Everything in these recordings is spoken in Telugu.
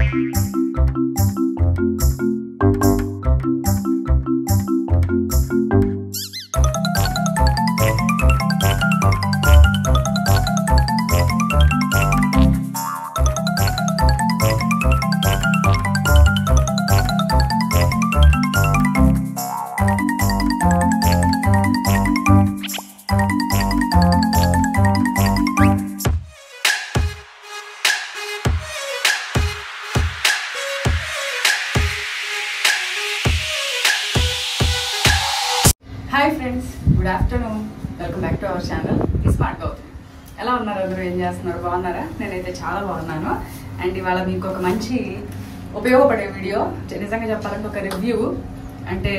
Hi friends good afternoon welcome back to our channel smart Gautam ఎలా ఉన్నారు అందరూ ఏం చేస్తున్నారు బాగున్నారా నేనైతే చాలా బాగున్నాను అండ్ ఇవాళ మీకు ఒక మంచి ఉపయోగపడే వీడియో నిజంగా చెప్పాలంటే ఒక రివ్యూ అంటే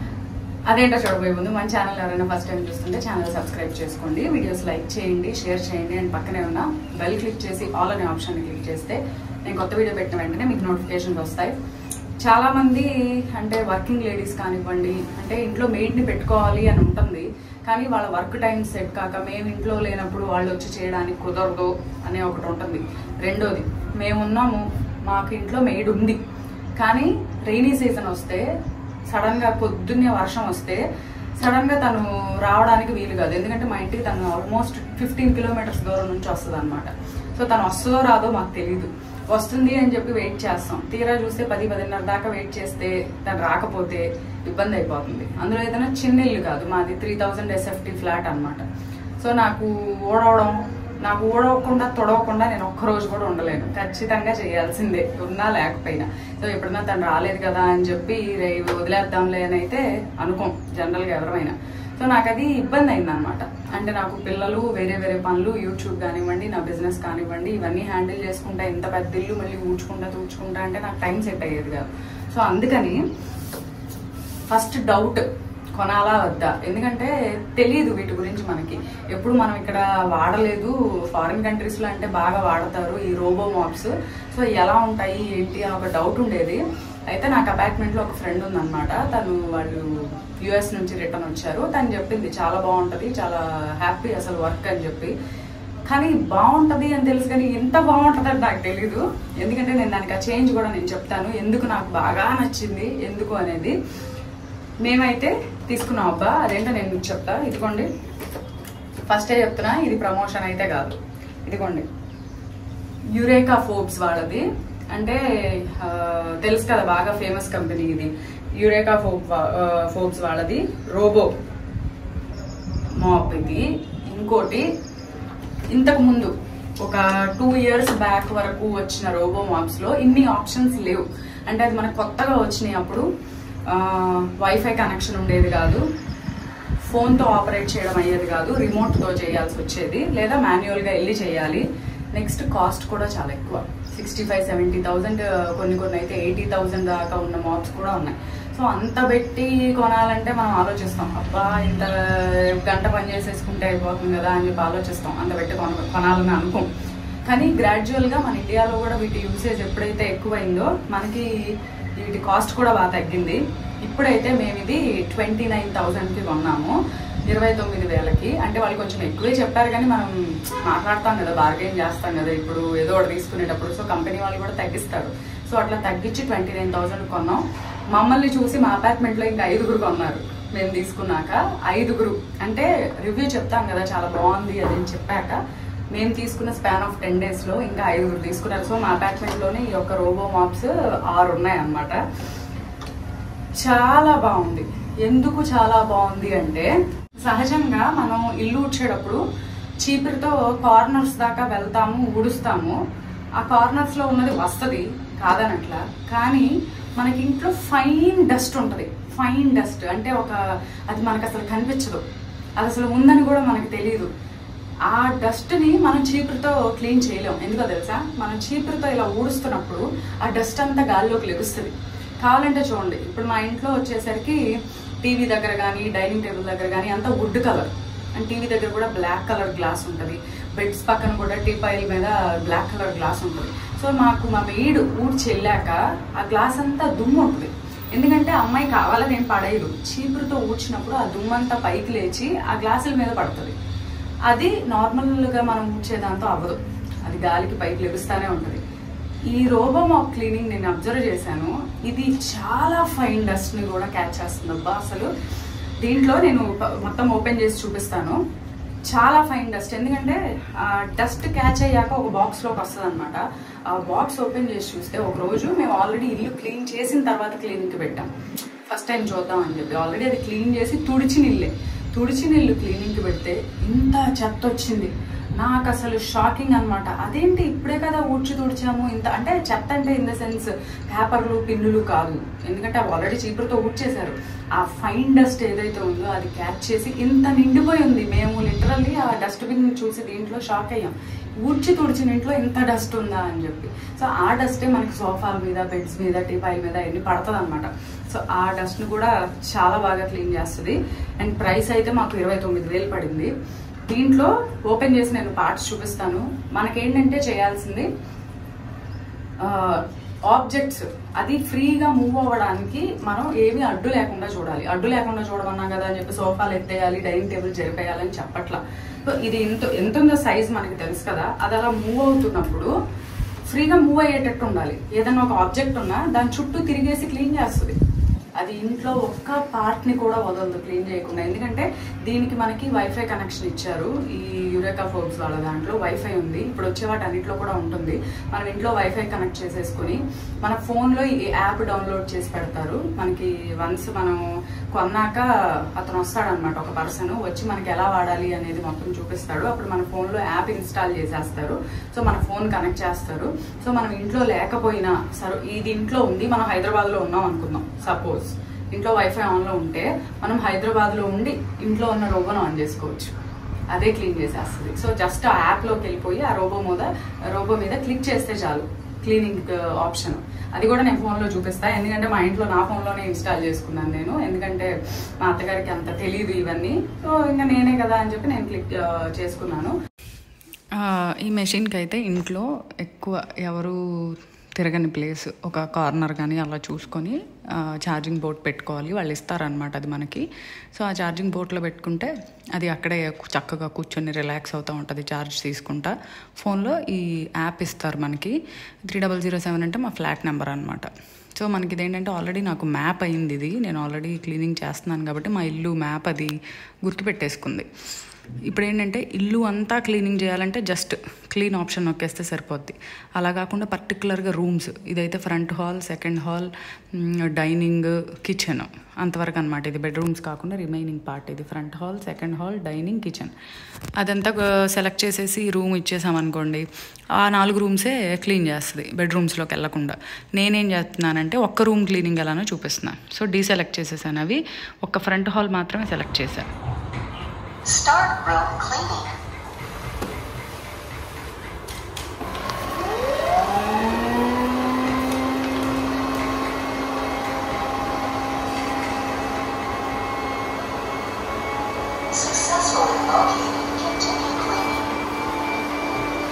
అదేంటో చూడబోయే ముందు మన ఛానల్ ఎవరైనా ఫస్ట్ టైం చూస్తుంటే ఛానల్ సబ్స్క్రైబ్ చేసుకోండి వీడియోస్ లైక్ చేయండి షేర్ చేయండి అండ్ పక్కనే ఉన్న బెల్ క్లిక్ చేసి ఆల్ అనే ఆప్షన్ క్లిక్ చేస్తే నేను కొత్త వీడియో పెట్టిన వెంటనే మీకు నోటిఫికేషన్స్ వస్తాయి చాలా మంది అంటే వర్కింగ్ లేడీస్ కానివ్వండి అంటే ఇంట్లో మెయిడ్ని పెట్టుకోవాలి అని ఉంటుంది కానీ వాళ్ళ వర్క్ టైం సెట్ కాక మేము ఇంట్లో లేనప్పుడు వాళ్ళు వచ్చి చేయడానికి కుదరదు అనే ఒకటి ఉంటుంది రెండోది మేమున్నాము మాకు ఇంట్లో మెయిడ్ ఉంది కానీ రైనీ సీజన్ వస్తే సడన్ గా పొద్దున్నే వర్షం వస్తే సడన్ గా తను రావడానికి వీలు కాదు ఎందుకంటే మా ఇంటికి తను ఆల్మోస్ట్ ఫిఫ్టీన్ కిలోమీటర్స్ దూరం నుంచి వస్తుంది అనమాట సో తను వస్తుందో రాదో మాకు తెలియదు వస్తుంది అని చెప్పి వెయిట్ చేస్తాం తీరా చూస్తే పది పదిన్నర దాకా వెయిట్ చేస్తే తను రాకపోతే ఇబ్బంది అయిపోతుంది అందులో ఏదైనా చిన్న ఇల్లు కాదు మాది త్రీ థౌజండ్ ఎస్ఎఫ్టీ ఫ్లాట్ అనమాట సో నాకు ఓడవడం నాకు ఓడవకుండా తొడవకుండా నేను ఒక్క రోజు కూడా ఉండలేను ఖచ్చితంగా చేయాల్సిందే ఉన్నా లేకపోయినా సో ఎప్పుడన్నా తను రాలేదు కదా అని చెప్పి రే వదిలేద్దాంలే అని అయితే అనుకోం జనరల్గా ఎవరైనా సో నాకు అది ఇబ్బంది అయింది అనమాట అంటే నాకు పిల్లలు వేరే వేరే పనులు యూట్యూబ్ కానివ్వండి నా బిజినెస్ కానివ్వండి ఇవన్నీ హ్యాండిల్ చేసుకుంటా ఇంత పెద్ద ఇల్లు మళ్ళీ ఊడ్చుకుంటా తూడ్చుకుంటా అంటే నాకు టైం సెట్ అయ్యేది కాదు సో అందుకని ఫస్ట్ డౌట్ కొనాలా వద్దా ఎందుకంటే తెలియదు వీటి గురించి మనకి ఎప్పుడు మనం ఇక్కడ వాడలేదు ఫారిన్ కంట్రీస్లో అంటే బాగా వాడతారు ఈ రోబో మాప్స్ సో ఎలా ఉంటాయి ఏంటి అని ఒక డౌట్ ఉండేది అయితే నాకు అపార్ట్మెంట్లో ఒక ఫ్రెండ్ ఉందన్నమాట తను వాళ్ళు యుఎస్ నుంచి రిటర్న్ వచ్చారు తను చెప్పింది చాలా బాగుంటుంది చాలా హ్యాపీ అసలు వర్క్ అని చెప్పి కానీ బాగుంటది అని తెలుసు కానీ ఎంత బాగుంటుంది అని నాకు తెలీదు ఎందుకంటే నేను దానికి ఆ చేంజ్ కూడా నేను చెప్తాను ఎందుకు నాకు బాగా నచ్చింది ఎందుకు అనేది మేమైతే తీసుకున్నాం అబ్బా అదేంటో నేను మీకు చెప్తా ఇదిగోండి ఫస్టే చెప్తున్నా ఇది ప్రమోషన్ అయితే కాదు ఇదిగోండి యురేకా ఫోబ్స్ వాళ్ళది అంటే ఆ, తెలుసు కదా బాగా ఫేమస్ కంపెనీ ఇది యురేకా ఫోబ్ వా- ఆ, ఫోబ్స్ వాళ్ళది రోబో మాప్ ఇది ఇంకోటి ఇంతకు ముందు ఒక టూ ఇయర్స్ బ్యాక్ వరకు వచ్చిన రోబో మాప్స్ లో ఇన్ని ఆప్షన్స్ లేవు అంటే అది మనకు కొత్తగా వచ్చినాయి అప్పుడు వైఫై కనెక్షన్ ఉండేది కాదు ఫోన్ తో ఆపరేట్ చేయడం అయ్యేది కాదు రిమోట్ తో చేయాల్సి వచ్చేది లేదా మాన్యువల్ గా వెళ్ళి చేయాలి నెక్స్ట్ కాస్ట్ కూడా చాలా ఎక్కువ సిక్స్టీ ఫైవ్ సెవెంటీ థౌసండ్ కొన్ని కొన్ని అయితే ఎయిటీ థౌసండ్ దాకా ఉన్న మాప్స్ కూడా ఉన్నాయి సో అంత పెట్టి కొనాలంటే మనం ఆలోచిస్తాం అబ్బా ఇంత గంట పని చేసేసుకుంటే అయిపోతుంది కదా అని చెప్పి ఆలోచిస్తాం అంత పెట్టి కొన కొనాలని అనుకోం కానీ గ్రాడ్యువల్ గా మన ఇండియాలో కూడా వీటి యూసేజ్ ఎప్పుడైతే ఎక్కువైందో మనకి వీటి కాస్ట్ కూడా బాగా తగ్గింది ఇప్పుడైతే మేము ఇది ట్వంటీ నైన్ కి కొన్నాము ఇరవై తొమ్మిది వేలకి అంటే వాళ్ళు కొంచెం ఎక్కువే చెప్పారు కానీ మనం మాట్లాడతాం కదా బార్గెన్ చేస్తాం కదా ఇప్పుడు ఏదో ఒకటి తీసుకునేటప్పుడు సో కంపెనీ వాళ్ళు కూడా తగ్గిస్తారు సో అట్లా తగ్గించి ట్వంటీ నైన్ థౌసండ్ కొన్నాం మమ్మల్ని చూసి మా అపార్ట్మెంట్ లో ఇంకా ఐదుగురు కొన్నారు మేము తీసుకున్నాక ఐదుగురు అంటే రివ్యూ చెప్తాం కదా చాలా బాగుంది అది అని చెప్పాక మేము తీసుకున్న స్పాన్ ఆఫ్ టెన్ డేస్ లో ఇంకా ఐదుగురు తీసుకున్నారు సో మా అపార్ట్మెంట్ లోనే ఈ యొక్క రోబో మాప్స్ ఆరు ఉన్నాయి అన్నమాట చాలా బాగుంది ఎందుకు చాలా బాగుంది అంటే సహజంగా మనం ఇల్లు ఊడ్చేటప్పుడు చీపురుతో కార్నర్స్ దాకా వెళ్తాము ఊడుస్తాము ఆ కార్నర్స్ లో ఉన్నది వస్తది కాదనట్లా కానీ మనకి ఇంట్లో ఫైన్ డస్ట్ ఉంటది ఫైన్ డస్ట్ అంటే ఒక అది మనకు అసలు కనిపించదు అది అసలు ఉందని కూడా మనకి తెలియదు ఆ డస్ట్ ని మనం చీపురుతో క్లీన్ చేయలేం ఎందుకో తెలుసా మనం చీపురుతో ఇలా ఊడుస్తున్నప్పుడు ఆ డస్ట్ అంతా గాల్లోకి లెగుస్తుంది కావాలంటే చూడండి ఇప్పుడు మా ఇంట్లో వచ్చేసరికి టీవీ దగ్గర కానీ డైనింగ్ టేబుల్ దగ్గర కానీ అంతా వుడ్ కలర్ అండ్ టీవీ దగ్గర కూడా బ్లాక్ కలర్ గ్లాస్ ఉంటుంది బెడ్స్ పక్కన కూడా టీపాయిల్ మీద బ్లాక్ కలర్ గ్లాస్ ఉంటుంది సో మాకు మా మెయిడ్ ఊడ్చి వెళ్ళాక ఆ గ్లాస్ అంతా దుమ్ము ఉంటుంది ఎందుకంటే అమ్మాయి కావాలని ఏం పడేయదు చీపురుతో ఊడ్చినప్పుడు ఆ దుమ్మంతా పైకి లేచి ఆ గ్లాసుల మీద పడుతుంది అది నార్మల్గా మనం ఊడ్చే దాంతో అవ్వదు అది గాలికి పైకి లెగుస్తానే ఉంటుంది ఈ రోబో మాప్ క్లీనింగ్ నేను అబ్జర్వ్ చేశాను ఇది చాలా ఫైన్ డస్ట్ని కూడా క్యాచ్ చేస్తుంది అబ్బా అసలు దీంట్లో నేను ప- మొత్తం ఓపెన్ చేసి చూపిస్తాను చాలా ఫైన్ డస్ట్ ఎందుకంటే డస్ట్ క్యాచ్ అయ్యాక ఒక బాక్స్లోకి వస్తుంది అనమాట ఆ బాక్స్ ఓపెన్ చేసి చూస్తే ఒక రోజు మేము ఆల్రెడీ ఇల్లు క్లీన్ చేసిన తర్వాత క్లీనింగ్కి పెట్టాం ఫస్ట్ టైం చూద్దాం అని చెప్పి ఆల్రెడీ అది క్లీన్ చేసి తుడిచిన ఇల్లే తుడిచిన ఇల్లు క్లీనింగ్కి పెడితే ఇంత చెత్త వచ్చింది నాకు అసలు షాకింగ్ అన్నమాట అదేంటి ఇప్పుడే కదా ఊడ్చి తుడిచాము ఇంత అంటే చెత్త అంటే ఇన్ ద సెన్స్ పేపర్లు పిన్నులు కాదు ఎందుకంటే అవి ఆల్రెడీ చీపురుతో ఊడ్చేశారు ఆ ఫైన్ డస్ట్ ఏదైతే ఉందో అది క్యాచ్ చేసి ఇంత నిండిపోయి ఉంది మేము లిటరల్లీ ఆ డస్ట్బిన్ చూసి దీంట్లో షాక్ అయ్యాం ఊడ్చి తుడిచిన ఇంట్లో ఇంత డస్ట్ ఉందా అని చెప్పి సో ఆ డస్టే మనకి సోఫాల మీద బెడ్స్ మీద టీపాయిల మీద ఎన్ని పడుతుంది అనమాట సో ఆ డస్ట్ని కూడా చాలా బాగా క్లీన్ చేస్తుంది అండ్ ప్రైస్ అయితే మాకు ఇరవై తొమ్మిది వేలు పడింది దీంట్లో ఓపెన్ చేసి నేను పార్ట్స్ చూపిస్తాను మనకేంటంటే చేయాల్సింది ఆబ్జెక్ట్స్ అది ఫ్రీగా మూవ్ అవ్వడానికి మనం ఏమీ అడ్డు లేకుండా చూడాలి అడ్డు లేకుండా చూడమన్నా కదా అని చెప్పి సోఫాలు ఎత్తేయాలి డైనింగ్ టేబుల్ జరిపేయాలని చెప్పట్లా సో ఇది ఎంత ఎంత ఉందో సైజ్ మనకి తెలుసు కదా అది అలా మూవ్ అవుతున్నప్పుడు ఫ్రీగా మూవ్ అయ్యేటట్టు ఉండాలి ఏదైనా ఒక ఆబ్జెక్ట్ ఉన్నా దాని చుట్టూ తిరిగేసి క్లీన్ చేస్తుంది అది ఇంట్లో ఒక్క పార్ట్ ని కూడా వదలదు క్లీన్ చేయకుండా ఎందుకంటే దీనికి మనకి వైఫై కనెక్షన్ ఇచ్చారు ఈ యురేకా ఫోర్బ్స్ వాళ్ళ దాంట్లో వైఫై ఉంది ఇప్పుడు వచ్చే వాటి అన్నింటిలో కూడా ఉంటుంది మనం ఇంట్లో వైఫై కనెక్ట్ చేసేసుకుని మన ఫోన్లో ఈ యాప్ డౌన్లోడ్ చేసి పెడతారు మనకి వన్స్ మనం కొన్నాక అతను వస్తాడనమాట ఒక పర్సన్ వచ్చి మనకి ఎలా వాడాలి అనేది మొత్తం చూపిస్తాడు అప్పుడు మన ఫోన్లో యాప్ ఇన్స్టాల్ చేసేస్తారు సో మన ఫోన్ కనెక్ట్ చేస్తారు సో మనం ఇంట్లో లేకపోయినా సరే ఇది ఇంట్లో ఉంది మనం హైదరాబాద్లో ఉన్నాం అనుకుందాం సపోజ్ ఇంట్లో వైఫై ఆన్లో ఉంటే మనం హైదరాబాద్లో ఉండి ఇంట్లో ఉన్న రోబోను ఆన్ చేసుకోవచ్చు అదే క్లీన్ చేసేస్తుంది సో జస్ట్ ఆ యాప్లోకి వెళ్ళిపోయి ఆ రోబో మీద రోబో మీద క్లిక్ చేస్తే చాలు క్లీనింగ్ ఆప్షన్ అది కూడా నేను ఫోన్లో చూపిస్తాను ఎందుకంటే మా ఇంట్లో నా ఫోన్లోనే ఇన్స్టాల్ చేసుకున్నాను నేను ఎందుకంటే మా అత్తగారికి అంత తెలియదు ఇవన్నీ సో ఇంకా నేనే కదా అని చెప్పి నేను క్లిక్ చేసుకున్నాను ఆ, ఈ మెషిన్కి అయితే ఇంట్లో ఎక్కువ ఎవరు తిరగని ప్లేస్ ఒక కార్నర్ కానీ అలా చూసుకొని ఛార్జింగ్ బోర్డ్ పెట్టుకోవాలి వాళ్ళు ఇస్తారనమాట అది మనకి సో ఆ ఛార్జింగ్ బోర్డ్లో పెట్టుకుంటే అది అక్కడే చక్కగా కూర్చొని రిలాక్స్ అవుతూ ఉంటుంది ఛార్జ్ తీసుకుంటా ఫోన్లో ఈ యాప్ ఇస్తారు మనకి త్రీ డబల్ జీరో సెవెన్ అంటే మా ఫ్లాట్ నెంబర్ అనమాట సో మనకి ఇదేంటంటే ఆల్రెడీ నాకు మ్యాప్ అయింది ఇది నేను ఆల్రెడీ క్లీనింగ్ చేస్తున్నాను కాబట్టి మా ఇల్లు మ్యాప్ అది గుర్తుపెట్టేసుకుంది ఇప్పుడు ఏంటంటే ఇల్లు అంతా క్లీనింగ్ చేయాలంటే జస్ట్ క్లీన్ ఆప్షన్ నొక్కేస్తే సరిపోద్ది అలా కాకుండా పర్టికులర్గా రూమ్స్ ఇదైతే front hall second hall dining kitchen అంతవరకు అనమాట ఇది బెడ్రూమ్స్ కాకుండా రిమైనింగ్ పార్ట్ ఇది front hall second hall dining kitchen అదంతా సెలెక్ట్ చేసేసి రూమ్ ఇచ్చేసామనుకోండి ఆ నాలుగు రూమ్సే క్లీన్ చేస్తుంది బెడ్రూమ్స్లోకి వెళ్ళకుండా నేనేం చేస్తున్నానంటే ఒక్క రూమ్ క్లీనింగ్ ఎలానో చూపిస్తున్నాను సో డీసెలెక్ట్ చేసేసాను అవి ఒక్క ఫ్రంట్ హాల్ మాత్రమే సెలెక్ట్ చేశాను Start room cleaning. Successfully located. Continue cleaning.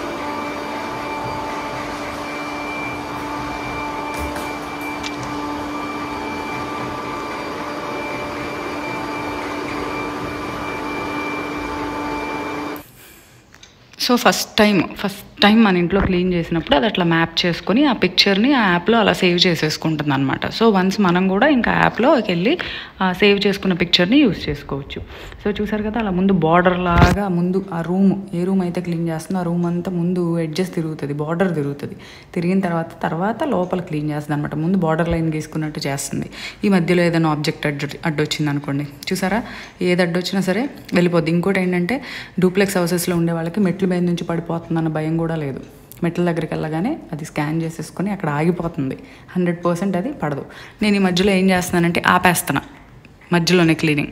So first time first time మన ఇంట్లో క్లీన్ చేసినప్పుడు అది అట్లా మ్యాప్ చేసుకొని ఆ పిక్చర్ని ఆ యాప్లో అలా సేవ్ చేసేసుకుంటుంది అనమాట సో వన్స్ మనం కూడా ఇంకా యాప్లోకి వెళ్ళి ఆ సేవ్ చేసుకున్న పిక్చర్ని యూస్ చేసుకోవచ్చు సో చూసారు కదా అలా ముందు బార్డర్ లాగా ముందు ఆ రూమ్ ఏ రూమ్ అయితే క్లీన్ చేస్తుందో ఆ రూమ్ అంతా ముందు ఎడ్జెస్ తిరుగుతుంది బార్డర్ తిరుగుతుంది తిరిగిన తర్వాత తర్వాత లోపల క్లీన్ చేస్తుంది అనమాట ముందు బార్డర్ లైన్ గీసుకున్నట్టు చేస్తుంది ఈ మధ్యలో ఏదైనా ఆబ్జెక్ట్ అడ్డు అడ్డొచ్చింది అనుకోండి చూసారా ఏది అడ్డొచ్చినా సరే వెళ్ళిపోద్ది ఇంకోటి ఏంటంటే డూప్లెక్స్ హౌసెస్లో ఉండే వాళ్ళకి మెట్ల మీద నుంచి పడిపోతుందన్న భయం కూడా లేదు మెట్ల దగ్గరికి వెళ్ళగానే అది స్కాన్ చేసేసుకొని అక్కడ ఆగిపోతుంది హండ్రెడ్ పర్సెంట్ అది పడదు నేను ఈ మధ్యలో ఏం చేస్తున్నానంటే ఆపేస్తున్నా మధ్యలోనే cleaning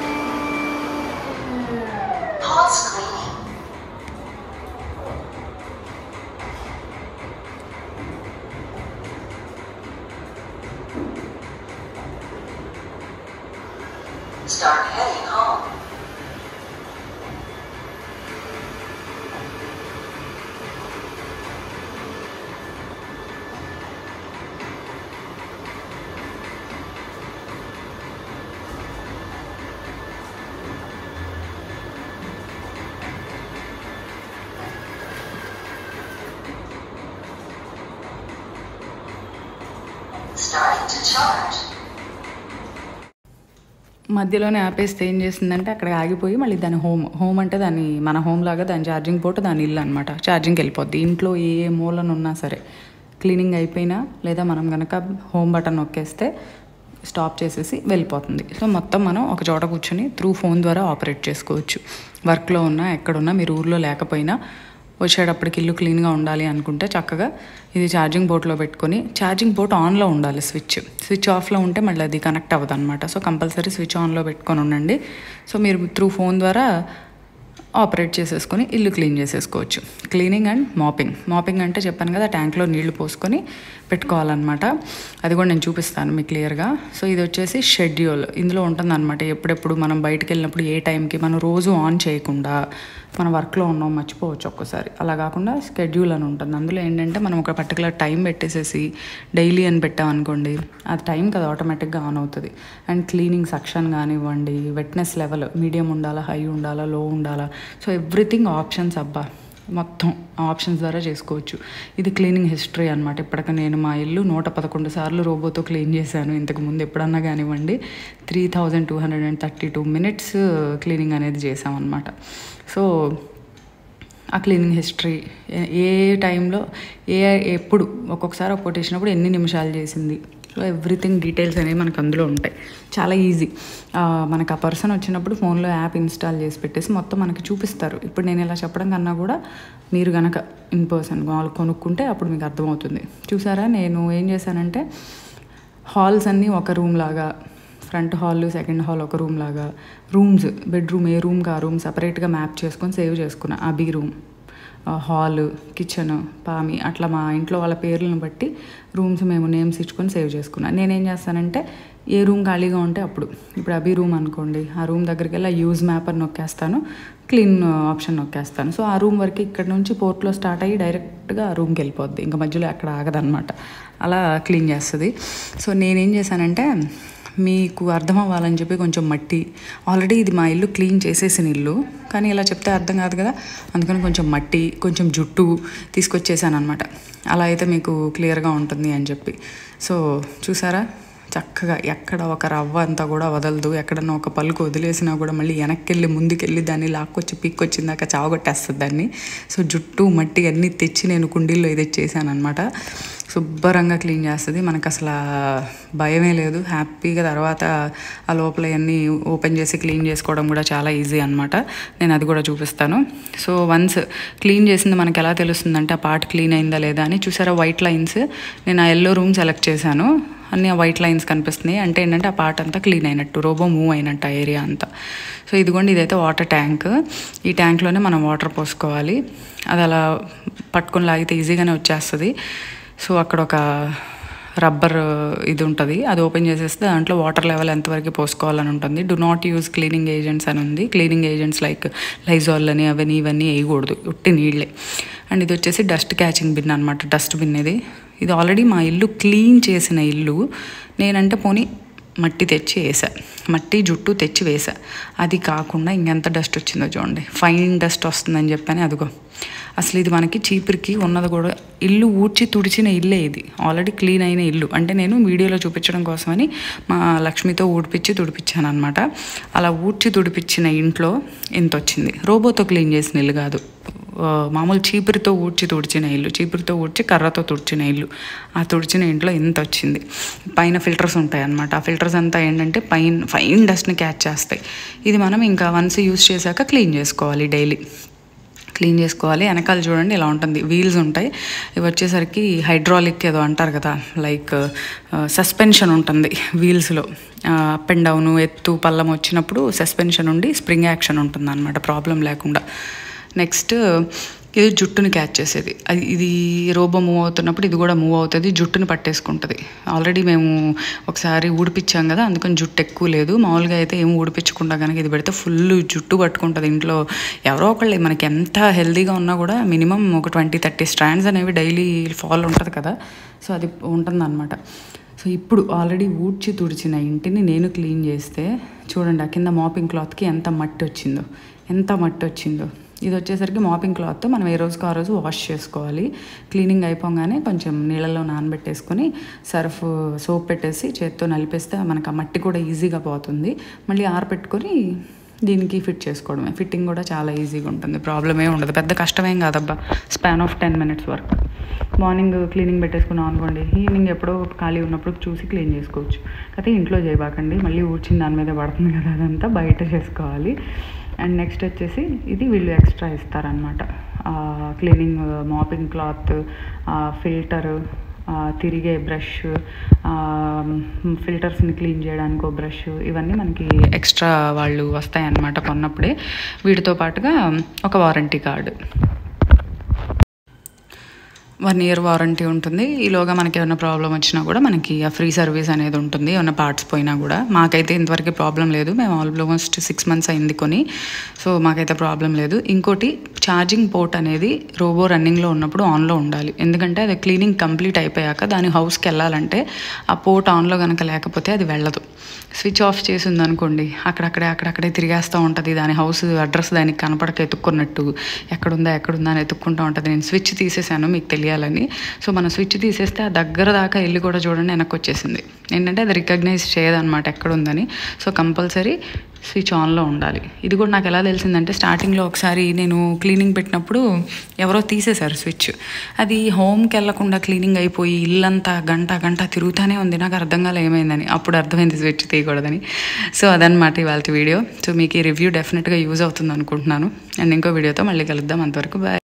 Pause cleaning. Start heading home. Starting to charge. మధ్యలోనే ఆపేస్తే ఏం చేసిందంటే అక్కడ ఆగిపోయి మళ్ళీ దాని హోమ్ హోమ్ అంటే దాని మన హోమ్ లాగా దాని ఛార్జింగ్ పోర్ట్ దాని ఇల్లు అనమాట ఛార్జింగ్కి వెళ్ళిపోద్ది ఇంట్లో ఏ ఏ మూలన ఉన్నా సరే క్లీనింగ్ అయిపోయినా లేదా మనం కనుక హోమ్ బటన్ నొక్కేస్తే స్టాప్ చేసేసి వెళ్ళిపోతుంది సో మొత్తం మనం ఒక చోట కూర్చొని త్రూ ఫోన్ ద్వారా ఆపరేట్ చేసుకోవచ్చు వర్క్లో ఉన్నా ఎక్కడున్నా మీరు ఊర్లో లేకపోయినా వచ్చేటప్పటికి ఇల్లు క్లీన్గా ఉండాలి అనుకుంటే చక్కగా ఇది ఛార్జింగ్ బోర్డ్లో పెట్టుకొని ఛార్జింగ్ బోర్డ్ ఆన్లో ఉండాలి స్విచ్ స్విచ్ ఆఫ్లో ఉంటే మళ్ళీ అది కనెక్ట్ అవ్వదు అనమాట సో కంపల్సరీ స్విచ్ ఆన్లో పెట్టుకొని ఉండండి సో మీరు త్రూ ఫోన్ ద్వారా ఆపరేట్ చేసేసుకొని ఇల్లు క్లీన్ చేసేసుకోవచ్చు క్లీనింగ్ అండ్ మాపింగ్ మాపింగ్ అంటే చెప్పాను కదా ట్యాంక్లో నీళ్లు పోసుకొని పెట్టుకోవాలన్నమాట అది కూడా నేను చూపిస్తాను మీకు క్లియర్గా సో ఇది వచ్చేసి షెడ్యూల్ ఇందులో ఉంటుందన్నమాట ఎప్పుడెప్పుడు మనం బయటికి వెళ్ళినప్పుడు ఏ టైంకి మనం రోజు ఆన్ చేయకుండా మన వర్క్లో ఉన్నాం మర్చిపోవచ్చు ఒక్కసారి అలా కాకుండా స్కెడ్యూల్ అని ఉంటుంది అందులో ఏంటంటే మనం ఒక పర్టికులర్ టైం పెట్టేసేసి డైలీ అని పెట్టామనుకోండి అది టైం కదా ఆటోమేటిక్గా ఆన్ అవుతుంది అండ్ క్లీనింగ్ సక్షన్ కానివ్వండి వెట్నెస్ లెవెల్ మీడియం ఉండాలా హై ఉండాలా లో ఉండాలా సో ఎవ్రీథింగ్ ఆప్షన్స్ అబ్బా మొత్తం ఆప్షన్స్ ద్వారా చేసుకోవచ్చు ఇది క్లీనింగ్ హిస్టరీ అనమాట ఇప్పటిక నేను మా ఇల్లు నూట పదకొండు సార్లు రోబోతో క్లీన్ చేశాను ఇంతకు ముందు ఎప్పుడన్నా కానివ్వండి three thousand two hundred and thirty two minutes cleaning అనేది చేసామన్నమాట సో ఆ క్లీనింగ్ హిస్టరీ ఏ టైంలో ఏ ఎప్పుడు ఒక్కొక్కసారి ఒక కొటేసినప్పుడు ఎన్ని నిమిషాలు చేసింది సో ఎవ్రీథింగ్ డీటెయిల్స్ అనేవి మనకు అందులో ఉంటాయి చాలా ఈజీ మనకు ఆ పర్సన్ వచ్చినప్పుడు ఫోన్లో యాప్ ఇన్స్టాల్ చేసి పెట్టేసి మొత్తం మనకి చూపిస్తారు ఇప్పుడు నేను ఇలా చెప్పడం కన్నా కూడా మీరు కనుక ఇన్ పర్సన్ వాళ్ళు కొనుక్కుంటే అప్పుడు మీకు అర్థమవుతుంది చూసారా నేను ఏం చేశానంటే హాల్స్ అన్నీ ఒక రూమ్ లాగా ఫ్రంట్ హాల్ సెకండ్ హాల్ ఒక రూమ్ లాగా రూమ్స్ బెడ్రూమ్ ఏ రూమ్కి ఆ రూమ్ సపరేట్గా మ్యాప్ చేసుకొని సేవ్ చేసుకున్నా ఆ బీ రూమ్ హాల్ కిచెన్ పామి అట్లా మా ఇంట్లో వాళ్ళ పేర్లను బట్టి రూమ్స్ మేము నేమ్స్ ఇచ్చుకొని సేవ్ చేసుకున్నాను నేనేం చేస్తానంటే ఏ రూమ్ ఖాళీగా ఉంటే అప్పుడు ఇప్పుడు అభి రూమ్ అనుకోండి ఆ రూమ్ దగ్గరికి వెళ్ళి యూజ్ మ్యాప్ అని నొక్కేస్తాను క్లీన్ ఆప్షన్ నొక్కేస్తాను సో ఆ రూమ్ వరకు ఇక్కడ నుంచి పోర్ట్లో స్టార్ట్ అయ్యి డైరెక్ట్గా ఆ రూమ్కి వెళ్ళిపోద్ది ఇంకా మధ్యలో అక్కడ ఆగదనమాట అలా క్లీన్ చేస్తుంది సో నేనేం చేశానంటే మీకు అర్థం అవ్వాలని చెప్పి కొంచెం మట్టి ఆల్రెడీ ఇది మా ఇల్లు క్లీన్ చేసేసిన ఇల్లు కానీ ఇలా చెప్తే అర్థం కాదు కదా అందుకని కొంచెం మట్టి కొంచెం జుట్టు తీసుకొచ్చేసాను అనమాట అలా అయితే మీకు క్లియర్గా ఉంటుంది అని చెప్పి సో చూసారా చక్కగా ఎక్కడ ఒక రవ్వ అంతా కూడా వదలదు ఎక్కడన్నా ఒక పలుకు వదిలేసినా కూడా మళ్ళీ వెనక్కి ముందుకెళ్ళి దాన్ని లాక్కొచ్చి పీక్కొచ్చిందాక చావగొట్టేస్తుంది దాన్ని సో జుట్టు మట్టి అన్నీ తెచ్చి నేను కుండీల్లో ఇది చేశాను అనమాట శుభ్రంగా క్లీన్ చేస్తుంది మనకు అసలు భయమే లేదు హ్యాపీగా తర్వాత ఆ లోపల అన్నీ ఓపెన్ చేసి క్లీన్ చేసుకోవడం కూడా చాలా ఈజీ అనమాట నేను అది కూడా చూపిస్తాను సో వన్స్ క్లీన్ చేసింది మనకి ఎలా తెలుస్తుందంటే ఆ పార్ట్ క్లీన్ అయిందా లేదా అని చూసారా వైట్ లైన్స్ నేను ఆ ఎల్లో రూమ్ సెలెక్ట్ చేశాను అన్ని ఆ వైట్ లైన్స్ కనిపిస్తున్నాయి అంటే ఏంటంటే ఆ పార్ట్ అంతా క్లీన్ అయినట్టు రోబో మూవ్ అయినట్టు ఆ ఏరియా అంతా సో ఇదిగోండి ఇదైతే వాటర్ ట్యాంక్ ఈ ట్యాంక్లోనే మనం వాటర్ పోసుకోవాలి అది అలా పట్టుకొని లాగితే ఈజీగానే వచ్చేస్తుంది సో అక్కడ ఒక రబ్బర్ ఇది ఉంటుంది అది ఓపెన్ చేసేస్తే దాంట్లో వాటర్ లెవెల్ ఎంతవరకు పోసుకోవాలని ఉంటుంది do not use cleaning agents అని ఉంది క్లీనింగ్ ఏజెంట్స్ లైక్ లైజాల్ అని అవన్నీ ఇవన్నీ వేయకూడదు ఉట్టి నీళ్ళే అండ్ ఇది వచ్చేసి డస్ట్ క్యాచింగ్ బిన్ అనమాట డస్ట్ బిన్ ఇది ఇది ఆల్రెడీ మా ఇల్లు క్లీన్ చేసిన ఇల్లు నేనంటే పోనీ మట్టి తెచ్చి వేసా మట్టి జుట్టు తెచ్చి వేసా అది కాకుండా ఇంకెంత డస్ట్ వచ్చిందో చూడండి ఫైన్ డస్ట్ వస్తుందని చెప్పని అదిగో అసలు ఇది మనకి చీపురికి ఉన్నది కూడా ఇల్లు ఊడ్చి తుడిచిన ఇల్లే ఇది ఆల్రెడీ క్లీన్ అయిన ఇల్లు అంటే నేను వీడియోలో చూపించడం కోసమని మా లక్ష్మితో ఊడిపించి తుడిపించాను అనమాట అలా ఊడ్చి తుడిపించిన ఇంట్లో ఎంత వచ్చింది రోబోతో క్లీన్ చేసిన ఇల్లు కాదు ఆ, మామూలు చీపురితో ఊడ్చి తుడిచిన ఇల్లు చీపురితో ఊడ్చి కర్రతో తుడిచిన ఇల్లు ఆ తుడిచిన ఇంట్లో ఇంత వచ్చింది పైన ఫిల్టర్స్ ఉంటాయి అన్నమాట ఆ ఫిల్టర్స్ అంతా ఏంటంటే పైన ఫైన్ డస్ట్ని క్యాచ్ చేస్తాయి ఇది మనం ఇంకా వన్స్ యూస్ చేశాక క్లీన్ చేసుకోవాలి డైలీ క్లీన్ చేసుకోవాలి వెనకాల చూడండి ఇలా ఉంటుంది వీల్స్ ఉంటాయి ఇవి వచ్చేసరికి హైడ్రాలిక్ ఏదో అంటారు కదా లైక్ సస్పెన్షన్ ఉంటుంది వీల్స్లో అప్ అండ్ డౌన్ ఎత్తు పల్లం వచ్చినప్పుడు సస్పెన్షన్ ఉండి స్ప్రింగ్ యాక్షన్ ఉంటుంది అనమాట ప్రాబ్లం లేకుండా నెక్స్ట్ ఇది జుట్టుని క్యాచ్ చేసేది అది ఇది రోబో మూవ్ అవుతున్నప్పుడు ఇది కూడా మూవ్ అవుతుంది జుట్టుని పట్టేసుకుంటుంది ఆల్రెడీ మేము ఒకసారి ఊడిపించాం కదా అందుకని జుట్టు ఎక్కువ లేదు మామూలుగా అయితే ఏం ఊడిపించకుండా కనుక ఇది పెడితే ఫుల్ జుట్టు పట్టుకుంటుంది ఇంట్లో ఎవరో ఒకళ్ళు మనకి ఎంత హెల్తీగా ఉన్నా కూడా మినిమం ఒక ట్వంటీ థర్టీ స్ట్రాండ్స్ అనేవి డైలీ ఫాల్ ఉంటుంది కదా సో అది ఉంటుందన్నమాట సో ఇప్పుడు ఆల్రెడీ ఊడ్చి తుడిచిన ఇంటిని నేను క్లీన్ చేస్తే చూడండి ఆ కింద మాపింగ్ క్లాత్కి ఎంత మట్టి వచ్చిందో ఎంత మట్టి వచ్చిందో ఇది వచ్చేసరికి మాపింగ్ క్లాత్ మనం ఏ రోజుకి ఆ రోజు వాష్ చేసుకోవాలి క్లీనింగ్ అయిపోగానే కొంచెం నీళ్ళలో నానబెట్టేసుకొని సర్ఫ్ సోప్ పెట్టేసి చేత్తో నలిపేస్తే మనకు ఆ మట్టి కూడా ఈజీగా పోతుంది మళ్ళీ ఆరపెట్టుకొని దీనికి ఫిట్ చేసుకోవడమే ఫిట్టింగ్ కూడా చాలా ఈజీగా ఉంటుంది ప్రాబ్లం ఏమి ఉండదు పెద్ద కష్టమేం కాదబ్బా span of ten minutes work morning cleaning పెట్టేసుకున్నాం అనుకోండి ఈవినింగ్ ఎప్పుడో ఖాళీ ఉన్నప్పుడు చూసి క్లీన్ చేసుకోవచ్చు అయితే ఇంట్లో చేయబాకండి మళ్ళీ ఊడ్చిన దాని మీద పడుతుంది కదా అదంతా బయట చేసుకోవాలి అండ్ నెక్స్ట్ వచ్చేసి ఇది వీళ్ళు ఎక్స్ట్రా ఇస్తారనమాట క్లీనింగ్ మాపింగ్ క్లాత్ ఫిల్టర్ తిరిగే బ్రష్ ఫిల్టర్స్ని క్లీన్ చేయడానికి ఒక బ్రష్ ఇవన్నీ మనకి ఎక్స్ట్రా వాళ్ళు వస్తాయన్నమాట కొన్నప్పుడే వీటితో పాటుగా ఒక warranty card one year warranty ఉంటుంది ఈలోగా మనకి ఏమైనా ప్రాబ్లం వచ్చినా కూడా మనకి ఆ ఫ్రీ సర్వీస్ అనేది ఉంటుంది ఏమైనా పార్ట్స్ పోయినా కూడా మాకైతే ఇంతవరకు ప్రాబ్లం లేదు మేము ఆల్మోస్ట్ సిక్స్ మంత్స్ అయింది కొని సో మాకైతే ప్రాబ్లం లేదు ఇంకోటి ఛార్జింగ్ పోర్ట్ అనేది రోబో రన్నింగ్లో ఉన్నప్పుడు ఆన్లో ఉండాలి ఎందుకంటే అది క్లీనింగ్ కంప్లీట్ అయిపోయాక దాని హౌస్కి వెళ్ళాలంటే ఆ పోర్ట్ ఆన్లో కనుక లేకపోతే అది వెళ్ళదు స్విచ్ ఆఫ్ చేసి ఉందనుకోండి అక్కడక్కడే అక్కడక్కడే తిరిగేస్తూ ఉంటుంది దాని హౌస్ అడ్రస్ దానికి కనపడక ఎత్తుక్కున్నట్టు ఎక్కడుందా ఎక్కడుందా అని ఎత్తుక్కుంటూ ఉంటుంది నేను స్విచ్ తీసేసాను మీకు తెలియాలని సో మనం స్విచ్ తీసేస్తే ఆ దగ్గర దాకా వెళ్ళి కూడా చూడండి వెనక్కి వచ్చేసింది ఏంటంటే అది రికగ్నైజ్ చేయదన్నమాట ఎక్కడుందని సో కంపల్సరీ స్విచ్ ఆన్లో ఉండాలి ఇది కూడా నాకు ఎలా తెలిసిందంటే స్టార్టింగ్లో ఒకసారి నేను క్లీనింగ్ పెట్టినప్పుడు ఎవరో తీసేశారు స్విచ్ అది హోమ్కి వెళ్ళకుండా క్లీనింగ్ అయిపోయి ఇల్లంతా గంట గంట తిరుగుతూనే ఉంది నాకు అర్థం కాలే ఏమైందని అప్పుడు అర్థమైంది స్విచ్ తీయకూడదని సో అదనమాట ఇవాళ వీడియో సో మీకు ఈ రివ్యూ డెఫినెట్గా యూజ్ అవుతుంది అనుకుంటున్నాను అండ్ ఇంకో వీడియోతో మళ్ళీ కలుద్దాం అంతవరకు బాయ్